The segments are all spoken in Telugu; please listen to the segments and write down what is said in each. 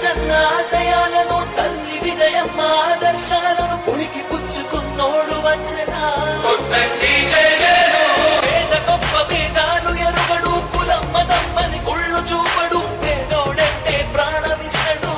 జగనన్న ఆశయాలను తల్లి విజయమ్మ ఆదర్శాలను పులికి పుచ్చుకున్నోడు వచ్చనా పేద గొప్ప భేదాలు ఎరుగడు కులమ్మ తమ్మని కుళ్ళు చూపడు పేదోడంటే ప్రాణమిస్తడు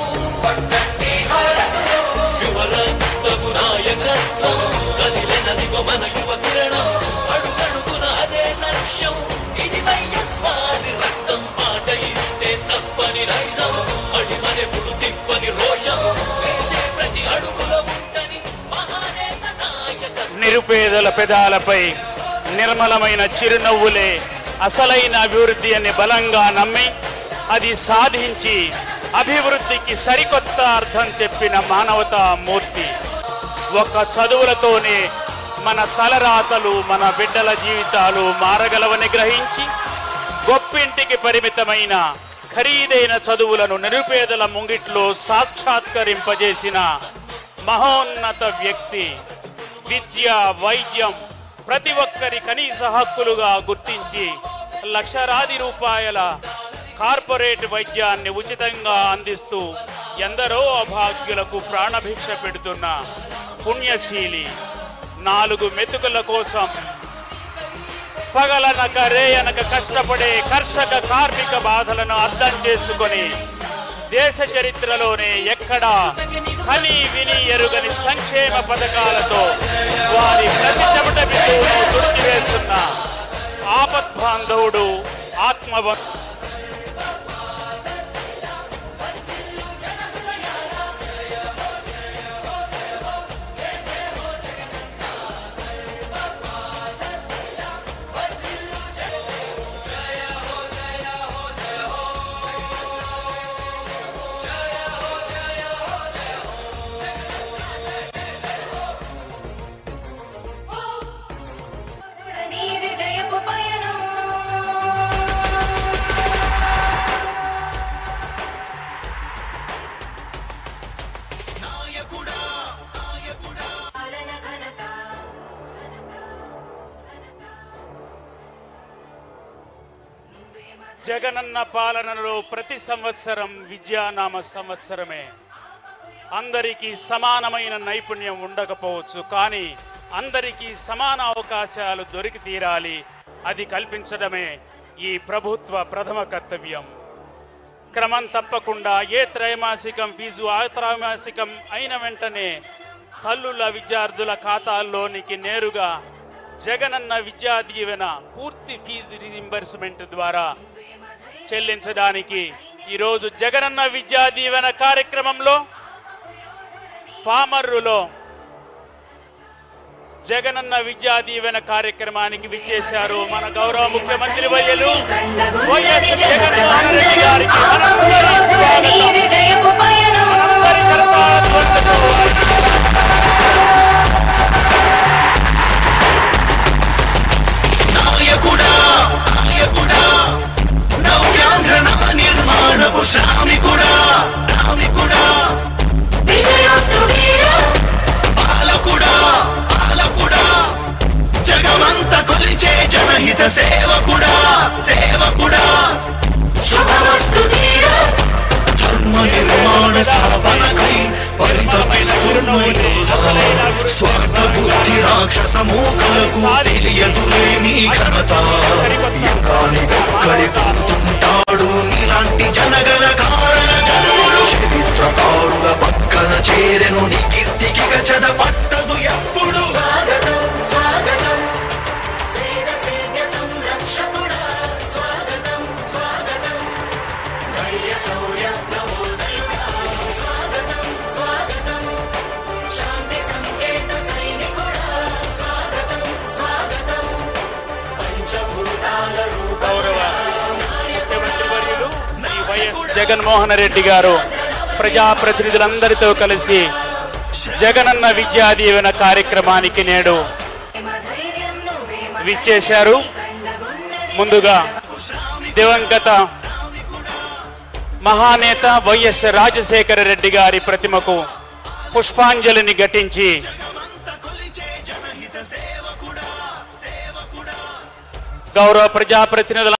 యువరక్తపు నాయకత్వం కదిలినదిగో మన యువ కిరణం అడుగడుగున అదే లక్ష్యం ఇది వైఎస్వారి రక్తం మాట ఇస్తే తప్పని నైజం అడిమనెప్పుడు తిప్పని రోషం వేసే ప్రతి అడుగుల ఉంటని మహానేత నాయకత్వం నిరుపేదల పెదాలపై నిర్మలమైన చిరునవ్వులే అసలైన అభివృద్ధి అని బలంగా నమ్మి అది సాధించి అభివృద్ధికి సరికొత్త అర్థం చెప్పిన మానవతా మూర్తి ఒక్క చదువులతోనే మన తలరాతలు మన బిడ్డల జీవితాలు మారగలవని గ్రహించి గొప్పింటికి పరిమితమైన ఖరీదైన చదువులను నిరుపేదల ముంగిట్లో సాక్షాత్కరింపజేసిన మహోన్నత వ్యక్తి విద్య వైద్యం ప్రతి ఒక్కరి కనీస హక్కులుగా గుర్తించి లక్షలాది రూపాయల కార్పొరేట్ వైద్యాన్ని ఉచితంగా అందిస్తూ ఎందరో అభాగ్యులకు ప్రాణభిక్ష పెడుతున్న పుణ్యశీలి నాలుగు మెతుకుల కోసం పగలనక రేయనక కష్టపడే కర్షక కార్మిక బాధలను అర్థం చేసుకొని దేశ చరిత్రలోనే ఎక్కడా కని విని ఎరుగని సంక్షేమ పథకాలతో వారి ప్రతి చెమట బిందువును తుడిచివేస్తున్న ఆపద్బాంధవుడు ఆత్మవ నీ విజయపు పయనం పాలన ఘనత జగనన్న పాలనలో ప్రతి సంవత్సరం విద్యానామ సంవత్సరమే అందరికీ సమానమైన నైపుణ్యం ఉండకపోవచ్చు కానీ అందరికీ సమాన అవకాశాలు దొరికి తీరాలి అది కల్పించడమే ఈ ప్రభుత్వ ప్రథమ కర్తవ్యం క్రమం తప్పకుండా ఏ త్రైమాసికం ఫీజు ఆ త్రైమాసికం అయిన వెంటనే తల్లుల విద్యార్థుల ఖాతాల్లోనికి నేరుగా జగనన్న విద్యా దీవెన పూర్తి ఫీజు రీయింబర్స్మెంట్ ద్వారా చెల్లించడానికి ఈరోజు జగనన్న విద్యా దీవెన కార్యక్రమంలో పామర్రులో జగనన్న విద్యా దీవెన కార్యక్రమానికి విచ్చేశారు మన గౌరవ ముఖ్యమంత్రి వర్యులు వైఎస్ జగన్మోహన్ రెడ్డి గారికి మనందరి నీ స్వాగతం విజయపు పయనం మనందరి కరతాళధ్వనులతో నాయకుడా నాయకుడా నవ్యాంధ్ర నవ నిర్మాణపు శ్రామికుడా శ్రామికుడా విజయోస్తు వీర పాలకుడా పాలకుడా జగమంత కొలిచే జనహిత సేవకుడా సేవకుడా శుభమస్తు ధీర ధర్మ నిర్మాణ స్థాపనకై పరితపిస్తున్న స్వార్థ బుద్ధి రాక్షస మూకలకు తెలియదులేని ఘనత యుగానికొక్కడి పుడుతుంటాడు నీలాంటి జనగణ కారణ జనుడు చరిత్రకారుల పక్కన చేరెను నీ కీర్తికి గచద పట్టదు ఎప్పుడు స్వాగతం స్వాగతం సేన సేద్య సంరక్షకుడా స్వాగతం స్వాగతం ధైర్య శౌర్య నవోదయుడా స్వాగతం స్వాగతం శాంతి సంకేత సైనికుడా స్వాగతం స్వాగతం పంచభూతాల గౌరవ రూప ముఖ్యమంత్రి వర్యులు శ్రీ వైఎస్ జగన్మోహన్ రెడ్డి గారు ప్రజాప్రతినిధులందరితో కలిసి జగనన్న విద్యా దీవెన కార్యక్రమానికి నేడు విచ్చేశారు ముందుగా దివంగత మహానేత వైఎస్ రాజశేఖర రెడ్డి గారి ప్రతిమకు పుష్పాంజలిని ఘటించి గౌరవ ప్రజాప్రతినిధుల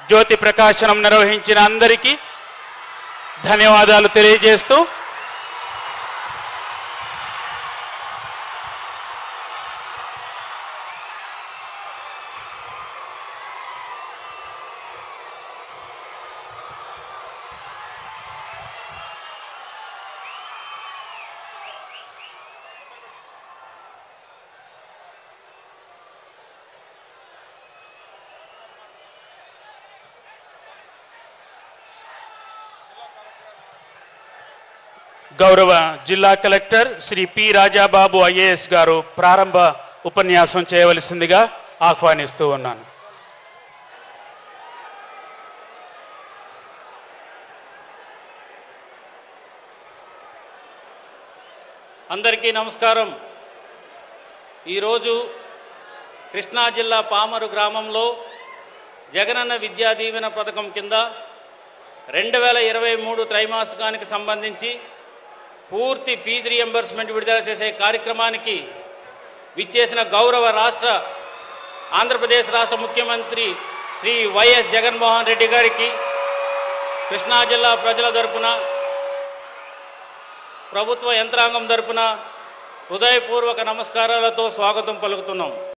జ్యోతి ప్రకాశనం నిర్వహించిన అందరికీ ధన్యవాదాలు తెలియజేస్తూ గౌరవ జిల్లా collector Shri P Rajababu IAS గారు ప్రారంభ ఉపన్యాసం చేయవలసిందిగా ఆహ్వానిస్తూ ఉన్నాను అందరికీ నమస్కారం ఈరోజు కృష్ణా జిల్లా పామరు గ్రామంలో జగనన్న విద్యా దీవెన పథకం కింద రెండు వేల ఇరవై మూడు త్రైమాసికానికి సంబంధించి పూర్తి ఫీజు రియంబర్స్మెంట్ విడుదల చేసే కార్యక్రమానికి విచ్చేసిన గౌరవ రాష్ట్ర ఆంధ్రప్రదేశ్ రాష్ట్ర ముఖ్యమంత్రి శ్రీ వైఎస్ జగన్మోహన్ రెడ్డి గారికి కృష్ణా జిల్లా ప్రజల తరపున ప్రభుత్వ యంత్రాంగం తరపున హృదయపూర్వక నమస్కారాలతో స్వాగతం పలుకుతున్నాం